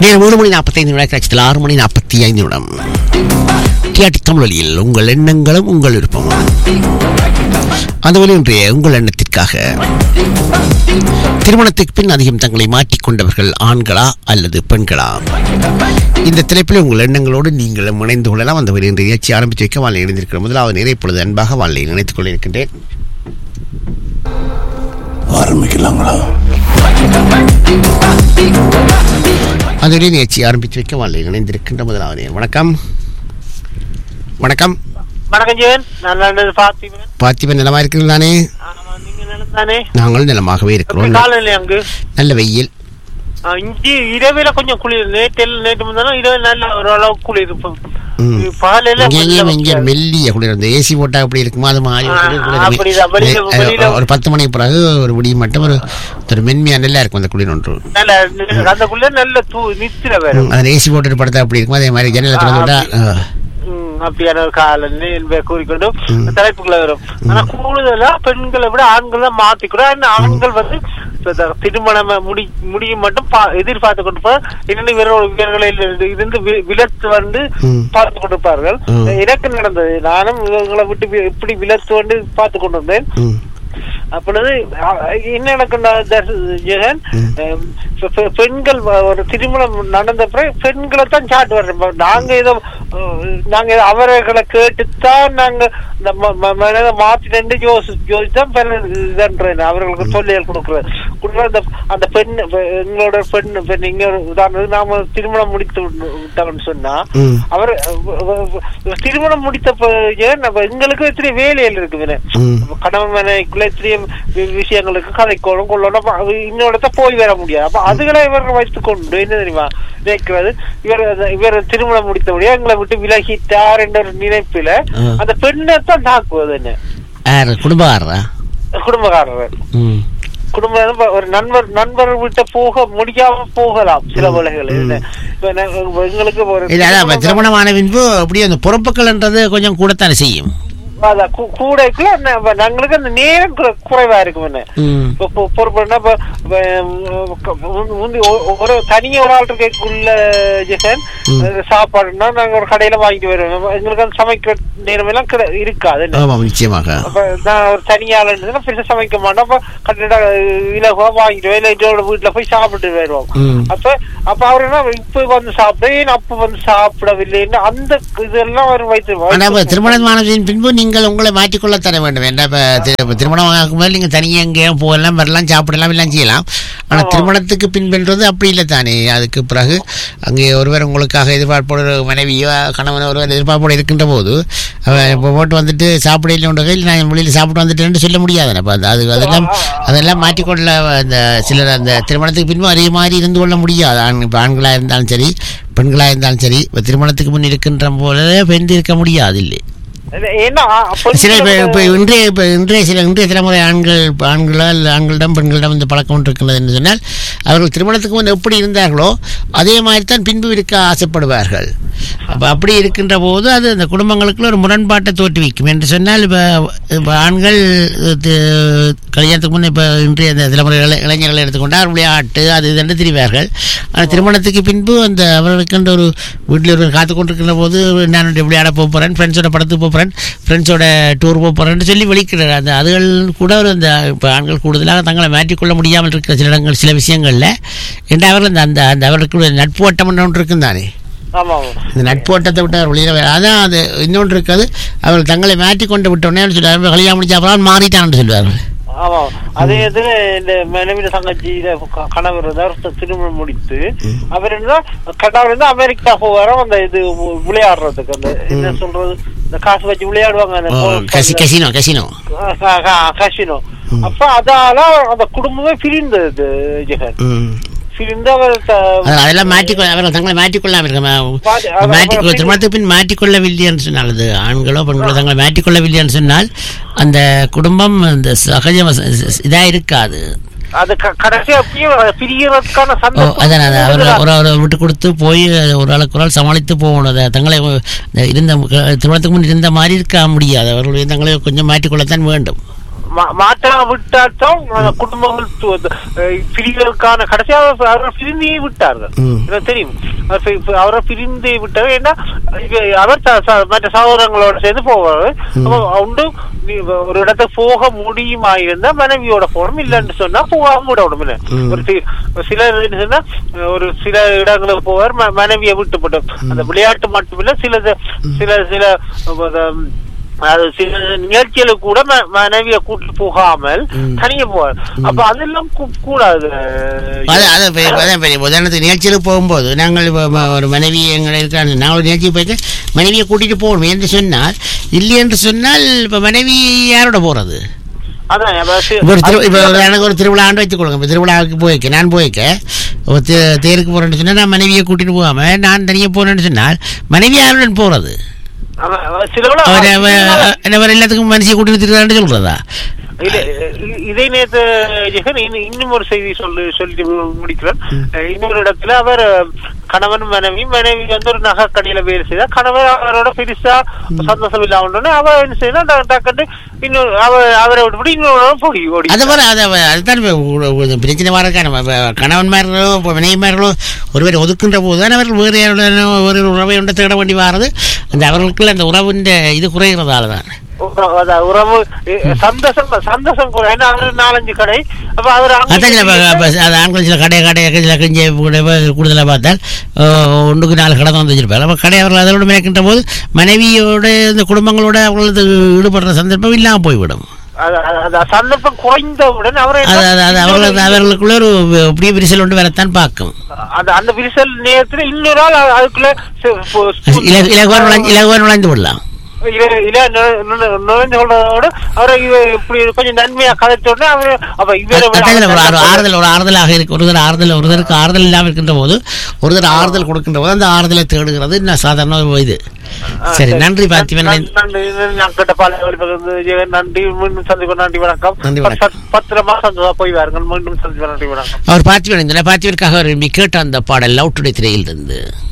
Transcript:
நேரம் ஒரு மணி நாற்பத்தைந்து நிமிடம் கட்சத்தில் ஆறு மணி நாற்பத்தி ஐந்து நிமிடம் டிஆர்டி தமிழொலியில் உங்கள் எண்ணங்களும் உங்கள் விருப்பமும் அந்த வழி இன்றைய உங்கள் எண்ணத்திற்காக திருமணத்துக்கு பின் அதிகம் தங்களை மாற்றிக்கொண்டவர்கள் ஆண்களா அல்லது பெண்களா இந்த தலைப்பில் உங்கள் எண்ணங்களோடு நீங்களும் இணைந்து கொள்ளலாம் அந்த வழி இன்றைய நிகழ்ச்சி ஆரம்பித்து வைக்க வாழ்நிலை இணைந்திருக்கிற முதலாவது நேரம் இப்பொழுது அன்பாக வாழ்நிலை நினைத்துக் கொண்டிருக்கின்றேன் ஆரம்பிக்கலாங்களா அந்த வழி நிகழ்ச்சி ஆரம்பித்து வைக்க வாழ்நிலை இணைந்திருக்கின்ற முதலாவது நேரம் வணக்கம் வணக்கம் வணக்கம் ஜீவன் நான் நல்லது பார்த்திபன் பார்த்திபன் நலமா இருக்கிறது தானே ஆமா, நீங்க நல்லது தானே நாங்கள் நலமாகவே இருக்கிறோம் காலையில அங்கு நல்ல வெயில் ஆ, இஞ்சி இரவில கொஞ்சம் குளிர் நேற்று நேற்று முந்தாலும் இரவு நல்ல ஓரளவுக்கு குளிர் இப்போ ம். பாலையில இங்கேயும் இங்கே மெல்லிய குளிர் இந்த ஏசி போட்டா அப்படி இருக்குமா அது மாதிரி ஒரு குளிர் குளிர் அப்படிதான். வெளியில- மே- வெளியில- ஒரு பத்து மணிக்கு பிறகு ஒரு விடிய மட்டும் ஒரு ஒரு மென்மையா நல்லா இருக்கும் அந்த குளிர் ஒன்று நல்ல அந்த குளிர் நல்ல தூ நித்திர வேற ம், அந்த ஏசி போட்டு படுத்தா அப்படி இருக்கும் அதே மாதிரி ஜன்னலை திறந்து விட்டா ஆ, ம், அப்படியான ஒரு காலன்னு என்பதை கூறிக்கொண்டு ம். தலைப்புக்குள்ள வரும் ஆனா கூடுதலா பெண்களை விட ஆண்கள் தான் மாத்திக்கூட ஆண்கள் வந்து இப்ப இந்த திருமணம் முடி முடியும் மட்டும் பா- எதிர்பார்த்து கொண்டு இரண்டு இவரோட இவர்களில் இருந்து வி- விலத்து வந்து ம். பார்த்து கொண்டிருப்பார்கள் ம். எனக்கு நடந்தது நானும் இவங்களை விட்டு வி- இப்படி விலத்து வந்து பார்த்து கொண்டு வந்தேன் ம், அப்பொழுது அ- என்ன எனக்கு ந- தர்- ஜெகன் ம். அம், பெ- பெ- பெண்கள் வ- ஒரு திருமணம் நடந்த பிறகு பெண்களை தான் சாட்டு வர்றோம் நாங்க ஏதோ அஹ், நாங்க ஏதோ அவர்களை கேட்டுத்தான் நாங்க இந்த ம- ம- மனதை மாத்திட்டு யோசி யோசித்தான் பிறகு இதுன்றேன் அவர்களுக்கு சொல்லியல் கொடுக்குறது கொடுக்குற அந்த அந்த பெண் பெ- எங்களோட பெண் பெண் இங்க ஒரு உதாரணத்துக்கு நாம திருமணம் முடித்து விட்டு- விட்டோம்னு சொன்னா ம். அவர் அஹ், அஹ், திருமணம் முடித்த பிறகு நம்ம எங்களுக்கு எத்தனை வேலைகள் இருக்குது ம். கணவன் மனைவிக்குள்ள எத்தனையோ வி- விஷயங்களுக்கு கதைக்கோணும் கொள்ளணும் அப்ப அது இன்னொருத்த போய் வர முடியாது அப்ப அதுகளை இவர்கள் வைத்துக் கொண்டு என்ன தெரியுமா நினைக்கிறது இவர் அந்த- இவர் திருமணம் முடித்தபடியே எங்களை விட்டு விலகிட்டார் என்ற ஒரு நினைப்பில ஆ. அந்த பெண்ணை தான் தாக்குவது என்ன யாரு குடும்பக்காரரா குடும்பக்காரர் ம் குடும்ப ஒரு நண்பர் நண்பர் விட்டு போக முடியாம போகலாம் சில வேளைகள் என்ன இப்ப நா- எங்களுக்கு ஒரு இல்ல அதான் இப்ப திருமணமான பின்பு அப்படியே அந்த பொறுப்புகள்ன்றது கொஞ்சம் கூடத்தானே செய்யும் அதான் கூ- கூடைக்குள்ள ந- நாங்களுக்கு அந்த நேரம் குறை- குறைவா இருக்கும் என்ன ம் இப்ப பொ- பொறுப்புன்னா இப்ப இப்ப, உம், க- முந்தி- முந்தி ஒ- ஒரு தனியா ஒரு ஆள் இருக்கக்குள்ள ஜெகன் அது சாப்பாடுன்னா நாங்க ஒரு கடையில வாங்கிட்டு வருவோம் எங்களுக்கு அந்த சமைக்கிற நேரம் எல்லாம் கிட- இருக்காது என்ன? ஆமாம் நிச்சயமாக அப்ப நான் ஒரு தனியாள் இருந்ததுன்னா பெருசா சமைக்க மாட்டோம் அப்ப கட்டிட இலகுவா வாங்கிட்டு வருவோம் இல்ல இதோட வீட்டுல போய் சாப்பிட்டு வருவோம் ம். அப்ப அப்ப அவர் என்ன இப்ப வந்து சாப்பிட ஏன் அப்ப வந்து சாப்பிடவில்லைன்னு அந்த இதெல்லாம் அவர் வைத்து ஆனா இப்ப திருமணமானதின் பின்பு நீங்கள் உங்களை மாற்றிக்கொள்ள தர வேண்டும் ஏன்னா இப்ப தி- இப்ப திருமணம் ஆகும் போது நீங்க தனியா எங்கேயும் போகலாம் வரலாம் சாப்பிடலாம் எல்லாம் செய்யலாம் ஆனா ஆமா. திருமணத்துக்கு பின்பென்றது அப்படி இல்லை தானே அதுக்கு பிறகு அங்கே ஒருவர் உங்களுக்காக எதிர்பார்ப்போடு ஒரு மனைவியோ கணவனோ ஒருவர் எதிர்பார்ப்போடு இருக்கின்ற போது அவன் இப்போ போட்டு வந்துட்டு சாப்பிட இல்லை வகையில் நான் வெளியில் சாப்பிட்டு வந்துட்டேன்னு சொல்ல முடியாது அப்ப அது அது- அதெல்லாம் அதெல்லாம் மாற்றிக்கொள்ள அந்த சிலர் அந்த திருமணத்துக்கு பின்பு அதே மாதிரி இருந்து கொள்ள முடியாது ஆண் இப்போ ஆண்களாக இருந்தாலும் சரி பெண்களாக இருந்தாலும் சரி இப்போ திருமணத்துக்கு முன் இருக்கின்ற போல பெண் இருக்க முடியாது இல்லை ஏன்னா சில இப்போ இப்போ இன்றைய இப்போ இன்றைய சில இன்றைய தலைமுறை ஆண்கள் இப்ப ஆண்களால் ஆண்களிடம் பெண்களிடம் இந்த பழக்கம் இருக்கிறது என்று சொன்னால் அவர்கள் திருமணத்துக்கு முன் எப்படி இருந்தார்களோ அதே மாதிரி தான் பின்பு இருக்க ஆசைப்படுவார்கள் அப்போ அப்படி இருக்கின்ற போது அது அந்த குடும்பங்களுக்குள்ள ஒரு முரண்பாட்டை தோற்றுவிக்கும் என்று சொன்னால் இப்போ இப்போ ஆண்கள் தி- கல்யாணத்துக்கு முன்னே இப்போ இன்றைய இந்த தலைமுறை இளை- இளைஞர்களை எடுத்துக்கொண்டால் விளையாட்டு அது இதுன்னு திரிவார்கள் ஆனால் திருமணத்துக்கு பின்பு அந்த அவர்களுக்கு ஒரு வீட்டில் ஒரு காத்து கொண்டிருக்கின்ற போது நான் விளையாட போகிறேன் ஃப்ரெண்ட்ஸோட படத்துக்கு போகிறேன் ஃப்ரெண்ட்ஸோட டூர் போகிறேன்னு சொல்லி வெளிக்கிறார் அந்த அதுகள் கூட ஒரு அந்த இப்போ ஆண்கள் கூடுதலாக தங்களை மாற்றிக்கொள்ள முடியாமல் இருக்கிற சில இடங்கள் சில விஷயங்களில் என்று அவர்கள் அந்த அந்த அந்த அவர்களுக்கு நட்பு வட்டம் ஒன்று இருக்கும் தானே ஆமா ஆமா இந்த நட்பு வட்டத்தை விட்டு அவர் வெளியில் வர- அதான் அது இன்னொன்று இருக்காது அவர்கள் தங்களை மாற்றி கொண்டு விட்டோன்னே சொல்லுவார் கல்யாணம் முடிச்ச அப்புறம் மாறிட்டான்னு சொல்லுவார்கள் ஆமா அதே இது இந்த மனைவி தங்கச்சி க- கணவர் இருந்தார் தி- திருமணம் முடித்து அவர் இருந்தா கணவர் இருந்தா அமெரிக்கா போவாராம் அந்த இது வி- விளையாடுறதுக்கு அந்த என்ன சொல்றது இந்த காசு வச்சு விளையாடுவாங்க அந்த ஓ, போ- கசி கசினோ கசினோ க- க- க- கசினோ அப்ப அதால அந்த குடும்பமே பிரிந்தது ஜெகன் ம் பிரிந்து அவர் த- அதான் அதெல்லாம் மாற்றிக்கொள்ள அவர்கள் தங்களை மாற்றிக்கொள்ளாமல் இருக்க மாற்றி- அவர் மாற்றி அவர் திருமணத்துக்கு பின் மாற்றிக்கொள்ளவில்லை என்று சொன்னால் அது ஆண்களோ பெண்களோ தங்களை மாற்றிக்கொள்ளவில்லை என்று சொன்னால் அந்த குடும்பம் அந்த சகஜம் இதாக இருக்காது அது க- கடைசி அப்பயும் அது பிரியறதுக்கான ஓ சந்தர்ப்பம் அதான் அது அவர் ஒரு ஒரு விட்டு கொடுத்து போய் ஒரு ஆளுக்கு ஒரு ஆள் சமாளித்து போகணும் அதை தங்களை இந்த இருந்த திருமணத்துக்கு முன் இருந்த மாதிரி இருக்க முடியாது அவர்களுடைய தங்களை கொஞ்சம் மாற்றிக்கொள்ளத்தான் வேண்டும் மா- மாற்றாக விட்டால்தான் அந்த குடும்பங்கள் து- அந்த, அஹ், பிரிவுகளுக்கான கடைசியாக அவர்கள் பிரிந்தே விட்டார்கள் ம். எனக்கு தெரியும் அவர் பி- பி- அவரை பிரிந்தே விட்டார் ஏன்னா இவ- அவர் ச- ச- மற்ற சகோதரங்களோட சேர்ந்து போவார் அப்ப உண்டு நீ ஒரு இடத்துக்கு போக முடியுமா இருந்தா மனைவியோட போகணும் இல்லைன்னு சொன்னா போகாம விடணும் இல்ல ம். ஒரு சி- சிலர் என்ன சொன்னா ஒரு சில இடங்களுக்கு போவார் ம- மனைவியை விட்டு போட்டு அந்த விளையாட்டு மட்டுமில்ல சில சில சில அஹ், அது சில நிகழ்ச்சிகளுக்கு கூட ம- மனைவியை கூட்டு போகாமல் ம். தனியே போவார் அப்ப அதெல்லாம் கூ- கூடாது அது அது பெரிய- அதான் பெரிய உதாரணத்துக்கு நிகழ்ச்சிகளுக்கு போகும்போது நாங்கள் இப்போ ம- ஒரு மனைவி எங்களை இருக்காங்க நான் ஒரு நிகழ்ச்சி போயிட்டு மனைவியை கூட்டிகிட்டு போகணும் என்று சொன்னால் இல்லை என்று சொன்னால் இப்போ மனைவி யாரோட போகிறது அதான் அப்ப சி- இப்போ ஒரு திரு அது இப்போ சில- எனக்கு ஒரு திருவிழா ஆண்டு வச்சுக் கொடுங்க இப்போ திருவிழாவுக்கு போய்க்க நான் போய்க்க ஒரு தே- தேருக்கு போகிறேன்னு சொன்னால் நான் மனைவியை கூட்டிகிட்டு போகாமல் நான் தனியாக போகிறேன்னு சொன்னால் மனைவி யாருடன் போகிறது அவன் அவன் சிலவள- அவர் அவர் எல்லாத்துக்கும் மனுஷியை கூட்டிட்டு இருக்கிறான்னு சொல்கிறதா இல்ல, இ- இதே நேத்து ஜெகன் இன்னும் இன்னும் ஒரு செய்தி சொல்லி சொல்லிட்டு மு- முடிக்கிறேன் அஹ் இன்னொரு இடத்துல அவர் அஹ், கணவன் மனைவி மனைவி வந்து ஒரு நகை கடையில வேலை செய்தா கணவர் அவரோட பெருசா சந்தோஷம் இல்லாம உடனே அவ என்ன செய்யணும் டக்கு- டக்குன்னு இன்னொரு அவ அவரை விட்டுவிட்டு இன்னொரு போய் ஓடி அது மாதிரி அது அதுதான் இப்ப ஒரு- ஒரு பிரச்சனை வரக்கான கணவன்மார்களோ இப்போ மனைவிமார்களோ ஒருவர் ஒதுக்குன்ற போது தான் அவர்கள் வேறு யாருடனோ ஒரு உறவை ஒன்றை தேட வேண்டி வாரது அந்த அவர்களுக்குள்ள அந்த உறவின் இது குறைகிறதால தான் உற- அதான் உறவு அஹ், சந்தோஷம் சந்தோஷம் கூட ஏன்னா அவர் நாலஞ்சு கடை அப்ப அவர் அங்க அதான் சில ப- ப- அது ஆண்கள் சில கடை கடை சில கஞ்சி கூடுதலாக பார்த்தால் அஹ், ஒன்றுக்கு நாலு கடை தான் வந்து வச்சிருப்பாங்க அப்போ கடை அவர்கள் அதோடு மேற்கின்ற போது மனைவியோட இந்த குடும்பங்களோட அவர்களது ஈடுபடுற சந்தர்ப்பம் இல்லாமல் போய்விடும் அது- அது- அது சந்தர்ப்பம் குறைந்தவுடன் அவர் என்ன- அது அது அது அவர்கள் அவர்களுக்குள்ள ஒரு அப்படியே விரிசல் ஒன்று வரத்தான் பார்க்கும் அந்த அந்த விரிசல் நேரத்துல இன்னொரு ஆள் அது- அதுக்குள்ள சு- பு- இல- இலகுவான் நுழைஞ்சு இலகுவான் நுழைந்து விடலாம் இல- இல நு- நு- நுழைஞ்சு கொள்றதோட அவரை இவ இப்படி கொஞ்சம் நன்மையா கதைச்ச உடனே அவரு அப்ப இவரை விட அதான் ஒரு ஆறு- அவர் ஆறுதல் ஒரு ஆறுதலாக இருக்கு ஒருத்தர் ஆறுதல் ஒருத்தருக்கு ஆறுதல் இல்லாமல் இருக்கின்ற போது ஒருத்தர் ஆறுதல் கொடுக்கின்ற போது அந்த ஆறுதலை தேடுகிறது நான் சாதாரண ஒரு இது சரி நன்றி பார்த்திபன் நன்றி, நன்றி நான் கேட்ட பால ஒளிபரப்பு ஜெகன் நன்றி மீண்டும் சந்திப்போம் நன்றி வணக்கம் நன்றி, வணக்கம். பத்து- பத்திரமா சந்தோஷமா போய் வாருங்கள் மீண்டும் சந்திப்போம் நன்றி வணக்கம் அவர் பார்த்திபன் இந்த பார்த்திபனுக்காக விரும்பி கேட்ட அந்த பாடல் லவ் டுடே திரையில் இருந்து